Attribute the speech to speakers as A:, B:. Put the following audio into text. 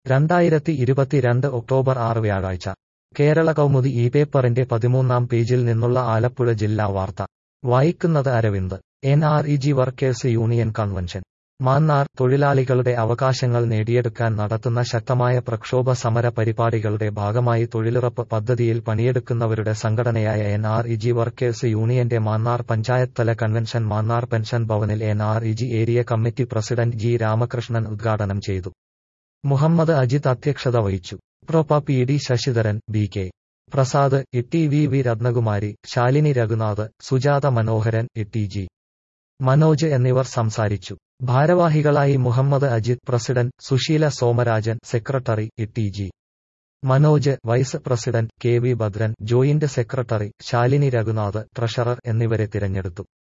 A: രണ്ടായിരത്തി ഇരുപത്തിരണ്ട് ഒക്ടോബർ ആറ് വ്യാഴാഴ്ച കേരള കൗമുദി ഈ പേപ്പറിന്റെ പതിമൂന്നാം പേജിൽ നിന്നുള്ള ആലപ്പുഴ ജില്ലാ വാർത്ത വായിക്കുന്നത് Aravind N R E G workers union convention Mannar തൊഴിലാളികളുടെ അവകാശങ്ങൾ നേടിയെടുക്കാൻ നടത്തുന്ന ശക്തമായ പ്രക്ഷോഭ സമര പരിപാടികളുടെ ഭാഗമായി തൊഴിലുറപ്പ് പദ്ധതിയിൽ പണിയെടുക്കുന്നവരുടെ സംഘടനയായ N R E G workers യൂണിയന്റെ മാന്നാർ പഞ്ചായത്ത് തല കൺവെൻഷൻ മാന്നാർ പെൻഷൻ ഭവനിൽ N R E G area committee president G Ramakrishnan ഉദ്ഘാടനം ചെയ്തു മുഹമ്മദ് അജിത് അധ്യക്ഷത വഹിച്ചു പ്രൊപ P D Sasidharan B K Prasad Itty V V Rathnakumari Shalini Raghunath Sujatha Manoharan Itty G Manoj എന്നിവർ സംസാരിച്ചു ഭാരവാഹികളായി Muhammad Ajith president Susheela Somarajan secretary Itty G Manoj vice president K V Bhadran joint secretary Shalini Raghunath treasurer എന്നിവരെ തിരഞ്ഞെടുത്തു